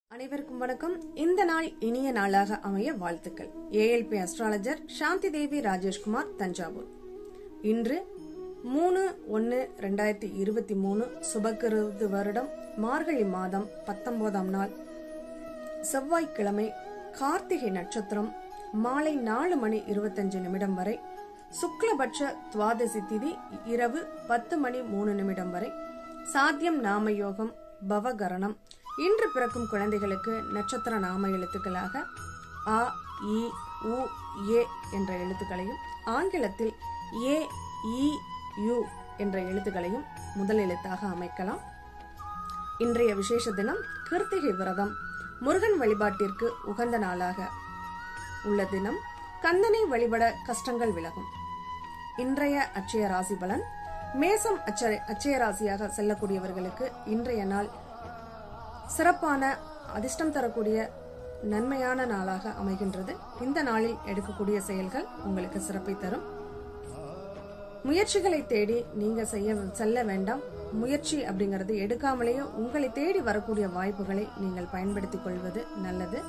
அனைவருக்கும் வணக்கம் இந்த நாள் இனிய நாளாக அமைய வாழ்த்துக்கள் ஏஎல்பி அஸ்ட்ராலஜர் சாந்தி தேவி ராஜேஷ்குமார் தஞ்சாவூர் இன்று மூணு ஒன்று ரெண்டாயிரத்தி இருபத்தி மூணு சுபக்கிருது வருடம் மார்கழி மாதம் பத்தொன்பதாம் நாள் செவ்வாய்க்கிழமை கார்த்திகை நட்சத்திரம் மாலை நாலு மணி இருபத்தஞ்சு நிமிடம் வரை சுக்லபட்ச துவாதசி திதி இரவு பத்து மணி மூணு நிமிடம் வரை சாத்தியம் நாமயோகம் பவகரணம் இன்று பிறக்கும் குழந்தைகளுக்கு நட்சத்திர நாம எழுத்துக்களாக ஆ இ உ ஏ என்ற எழுத்துக்களையும் ஆங்கிலத்தில் ஏ இ யு என்ற எழுத்துக்களையும் முதல் எழுத்தாக அமைக்கலாம் இன்றைய விசேஷ தினம் கிருத்திகை விரதம் முருகன் வழிபாட்டிற்கு உகந்த நாளாக உள்ள தினம் கந்தனை வழிபட கஷ்டங்கள் விலகும் இன்றைய அட்சய ராசி பலன் மேசம் அச்சய அட்சய ராசியாக செல்லக்கூடியவர்களுக்கு இன்றைய நாள் சிறப்பான அதிர்ஷ்டம் தரக்கூடிய நன்மையான நாளாக அமைகின்றது இந்த நாளில் எடுக்கக்கூடிய செயல்கள் உங்களுக்கு சிறப்பை தரும் முயற்சிகளை தேடி நீங்க செய்ய செல்ல வேண்டாம் முயற்சி அப்படிங்கறது எடுக்காமலேயே உங்களை தேடி வரக்கூடிய வாய்ப்புகளை நீங்கள் பயன்படுத்திக் கொள்வது நல்லது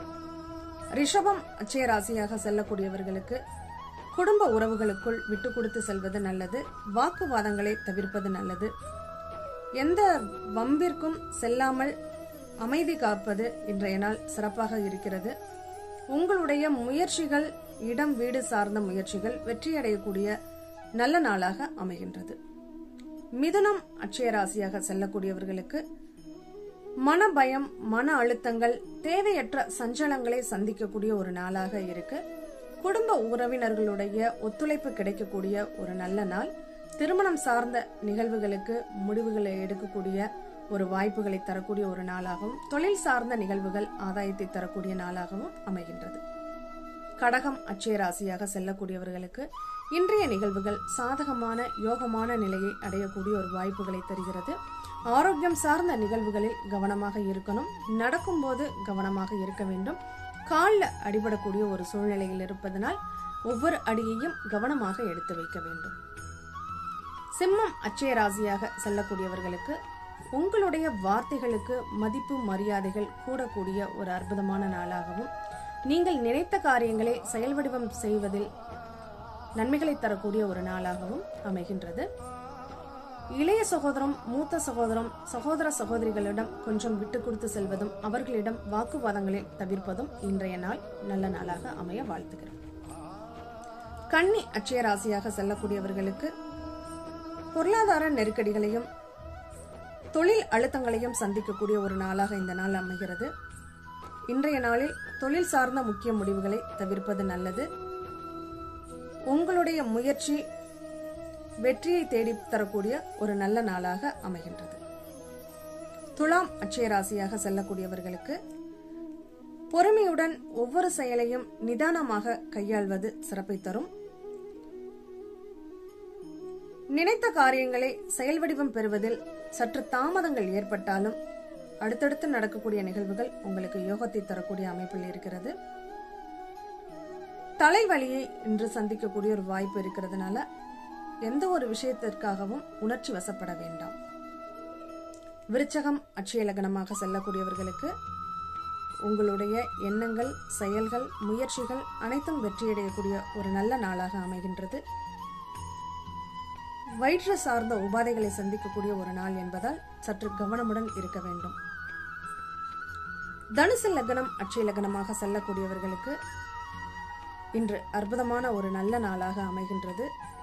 ரிஷபம் அச்சய ராசியாக செல்லக்கூடியவர்களுக்கு குடும்ப உறவுகளுக்குள் விட்டு கொடுத்து செல்வது நல்லது வாக்குவாதங்களை தவிர்ப்பது நல்லது எந்த வம்பிற்கும் செல்லாமல் அமைதி காப்பது இன்றைய நாள் சிறப்பாக இருக்கிறது உங்களுடைய முயற்சிகள் இடம் வீடு சார்ந்த முயற்சிகள் வெற்றியடையக்கூடிய நல்ல நாளாக அமைகின்றது மிதுனம் அட்சய ராசியாக செல்லக்கூடியவர்களுக்கு மன பயம் மன அழுத்தங்கள் தேவையற்ற சஞ்சலங்களை சந்திக்கக்கூடிய ஒரு நாளாக இருக்கு குடும்ப உறவினர்களுடைய ஒத்துழைப்பு கிடைக்கக்கூடிய ஒரு நல்ல நாள் திருமணம் சார்ந்த நிகழ்வுகளுக்கு முடிவுகளை எடுக்கக்கூடிய ஒரு வாய்ப்புகளை தரக்கூடிய ஒரு நாளாகவும் தொழில் சார்ந்த நிகழ்வுகள் ஆதாயத்தை தரக்கூடிய நாளாகவும் அமைகின்றது கடகம் அட்சய ராசியாக செல்லக்கூடியவர்களுக்கு இன்றைய நிகழ்வுகள் சாதகமான யோகமான நிலையை அடையக்கூடிய ஒரு வாய்ப்புகளை தருகிறது ஆரோக்கியம் சார்ந்த நிகழ்வுகளில் கவனமாக இருக்கணும் நடக்கும்போது கவனமாக இருக்க வேண்டும் காலில் அடிபடக்கூடிய ஒரு சூழ்நிலையில் இருப்பதனால் ஒவ்வொரு அடியையும் கவனமாக எடுத்து வைக்க வேண்டும் சிம்மம் அச்சய ராசியாக செல்லக்கூடியவர்களுக்கு உங்களுடைய வார்த்தைகளுக்கு மதிப்பு மரியாதைகள் கூடக்கூடிய ஒரு அற்புதமான நாளாகவும் நீங்கள் நினைத்த காரியங்களை செயல் வடிவம் செய்வதில் நன்மைகளை தரக்கூடிய ஒரு நாளாகவும் அமைகின்றது இளைய சகோதரம் மூத்த சகோதரம் சகோதர சகோதரிகளிடம் கொஞ்சம் விட்டு கொடுத்து செல்வதும் அவர்களிடம் வாக்குவாதங்களை தவிர்ப்பதும் இன்றைய நாள் நல்ல நாளாக அமைய வாழ்த்துகிறோம் கன்னி அட்சய ராசியாக செல்லக்கூடியவர்களுக்கு பொருளாதார நெருக்கடிகளையும் தொழில் அழுத்தங்களையும் சந்திக்கக்கூடிய ஒரு நாளாக இந்த நாள் அமைகிறது இன்றைய நாளில் தொழில் சார்ந்த முக்கிய முடிவுகளை தவிர்ப்பது நல்லது உங்களுடைய முயற்சி வெற்றியை தேடி தரக்கூடிய ஒரு நல்ல நாளாக அமைகின்றது துலாம் அட்சய ராசியாக செல்லக்கூடியவர்களுக்கு பொறுமையுடன் ஒவ்வொரு செயலையும் நிதானமாக கையாள்வது சிறப்பை தரும் நினைத்த காரியங்களை செயல் வடிவம் பெறுவதில் சற்று தாமதங்கள் ஏற்பட்டாலும் அடுத்தடுத்து நடக்கக்கூடிய நிகழ்வுகள் உங்களுக்கு யோகத்தை தரக்கூடிய அமைப்பில் இருக்கிறது தலைவலியை இன்று சந்திக்கக்கூடிய ஒரு வாய்ப்பு இருக்கிறதுனால எந்த ஒரு விஷயத்திற்காகவும் உணர்ச்சி வசப்பட வேண்டாம் விருச்சகம் அட்சய லக்னமாக செல்லக்கூடியவர்களுக்கு உங்களுடைய எண்ணங்கள் செயல்கள் முயற்சிகள் அனைத்தும் வெற்றியடையக்கூடிய ஒரு நல்ல நாளாக அமைகின்றது வயிற்று சார்ந்த உபாதைகளை சந்திக்கக்கூடிய ஒரு நாள் என்பதால் சற்று கவனமுடன் இருக்க வேண்டும் தனுசு லக்னம் அட்சய லக்னமாக செல்லக்கூடியவர்களுக்கு இன்று அற்புதமான ஒரு நல்ல நாளாக அமைகின்றது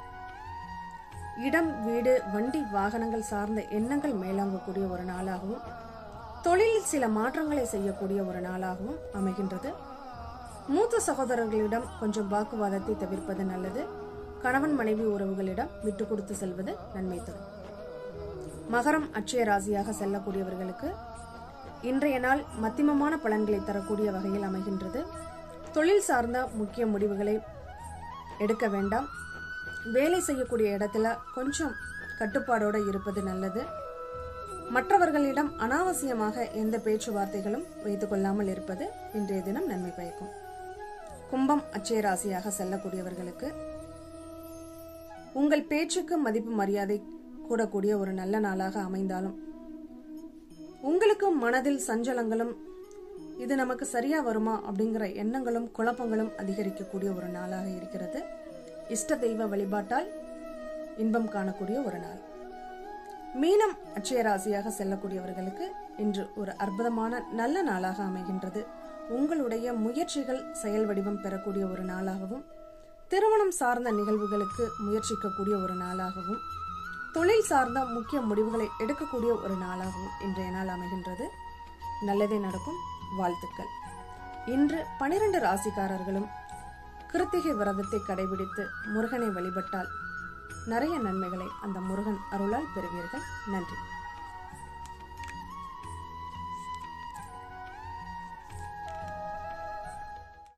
இடம் வீடு வண்டி வாகனங்கள் சார்ந்த எண்ணங்கள் மேலாங்கக்கூடிய ஒரு நாளாகவும் தொழிலில் சில மாற்றங்களை செய்யக்கூடிய ஒரு நாளாகவும் அமைகின்றது மூத்த சகோதரர்களிடம் கொஞ்சம் வாக்குவாதத்தை தவிர்ப்பது நல்லது கணவன் மனைவி உறவுகளிடம் விட்டு கொடுத்து செல்வது நன்மை தரும் மகரம் அட்சய ராசியாக செல்லக்கூடியவர்களுக்கு இன்றைய நாள் மத்தியமமான பலன்களை தரக்கூடிய வகையில் அமைகின்றது தொழில் சார்ந்த முக்கிய முடிவுகளை எடுக்க வேண்டாம் வேலை செய்யக்கூடிய இடத்துல கொஞ்சம் கட்டுப்பாடோடு இருப்பது நல்லது மற்றவர்களிடம் அனாவசியமாக எந்த பேச்சுவார்த்தைகளும் வைத்துக் கொள்ளாமல் இருப்பது இன்றைய தினம் நன்மை பயக்கும் கும்பம் அச்சய ராசியாக செல்லக்கூடியவர்களுக்கு உங்கள் பேச்சுக்கு மதிப்பு மரியாதை கூடக்கூடிய ஒரு நல்ல நாளாக அமைந்தாலும் உங்களுக்கு மனதில் சஞ்சலங்களும் இது நமக்கு சரியா வருமா அப்படிங்கிற எண்ணங்களும் குழப்பங்களும் அதிகரிக்கக்கூடிய ஒரு நாளாக இருக்கிறது இஷ்ட தெய்வ வழிபாட்டால் இன்பம் காணக்கூடிய ஒரு நாள் மீனம் அட்சய ராசியாக செல்லக்கூடியவர்களுக்கு இன்று ஒரு அற்புதமான நல்ல நாளாக அமைகின்றது உங்களுடைய முயற்சிகள் செயல் வடிவம் பெறக்கூடிய ஒரு நாளாகவும் திருமணம் சார்ந்த நிகழ்வுகளுக்கு முயற்சிக்கக்கூடிய ஒரு நாளாகவும் தொழில் சார்ந்த முக்கிய முடிவுகளை எடுக்கக்கூடிய ஒரு நாளாகவும் இன்றைய நாள் அமைகின்றது நல்லதே நடக்கும் வாழ்த்துக்கள் இன்று பனிரெண்டு ராசிக்காரர்களும் கிருத்திகை விரதத்தை கடைபிடித்து முருகனை வழிபட்டால் நிறைய நன்மைகளை அந்த முருகன் அருளால் பெறுவீர்கள் நன்றி